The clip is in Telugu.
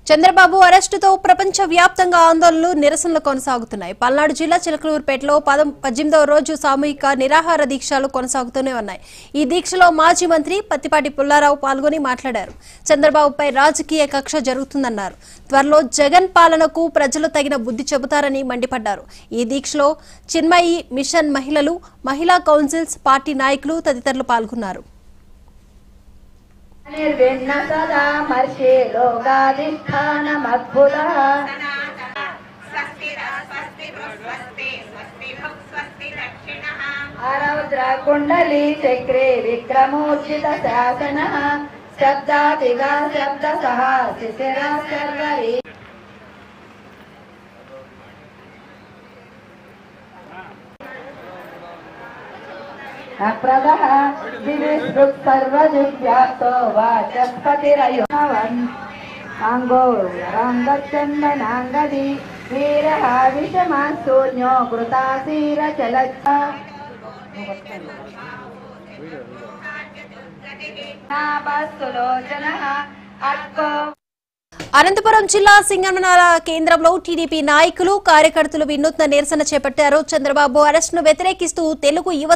చంద్రబాబు అరెస్టుతో ప్రపంచ వ్యాప్తంగా ఆందోళనలు నిరసనలు కొనసాగుతున్నాయి పల్నాడు జిల్లా చిలకలూరుపేటలో పదం పద్దెనిమిదవ రోజు సామూహిక నిరాహార దీక్షలు కొనసాగుతూనే ఉన్నాయి ఈ దీక్షలో మాజీ మంత్రి పత్తిపాటి పుల్లారావు పాల్గొని మాట్లాడారు చంద్రబాబుపై రాజకీయ కక్ష జరుగుతుందన్నారు త్వరలో జగన్ పాలనకు ప్రజలు తగిన బుద్ధి చెబుతారని మండిపడ్డారు ఈ దీక్షలో చిన్మయి మిషన్ మహిళలు మహిళా కౌన్సిల్స్ పార్టీ నాయకులు తదితరులు పాల్గొన్నారు నిర్విన్న సదా మర్షే లోకాధిష్టానమద్భుత అరౌద్ర కుండలి చక్రే విక్రమోర్జిత శాసన శబ్దాదిగా శబ్ద సహా శిశిరా శర్వరి అప్రదః దివిస్ృక్ సర్వజువ్యాప్తో వాచస్పతిరయువన్ అంగో రంగచందనాంగది వీరః విషమాశూన్యో కృతాసీరచలచ్చ నాభస్తులోచనః అక్కో అనంతపురం జిల్లా సింగమనాల కేంద్రంలో టీడీపీ నాయకులు కార్యకర్తలు వినూత్న నిరసన చేపట్టారు చంద్రబాబు అరెస్టును వ్యతిరేకిస్తూ తెలుగు యువత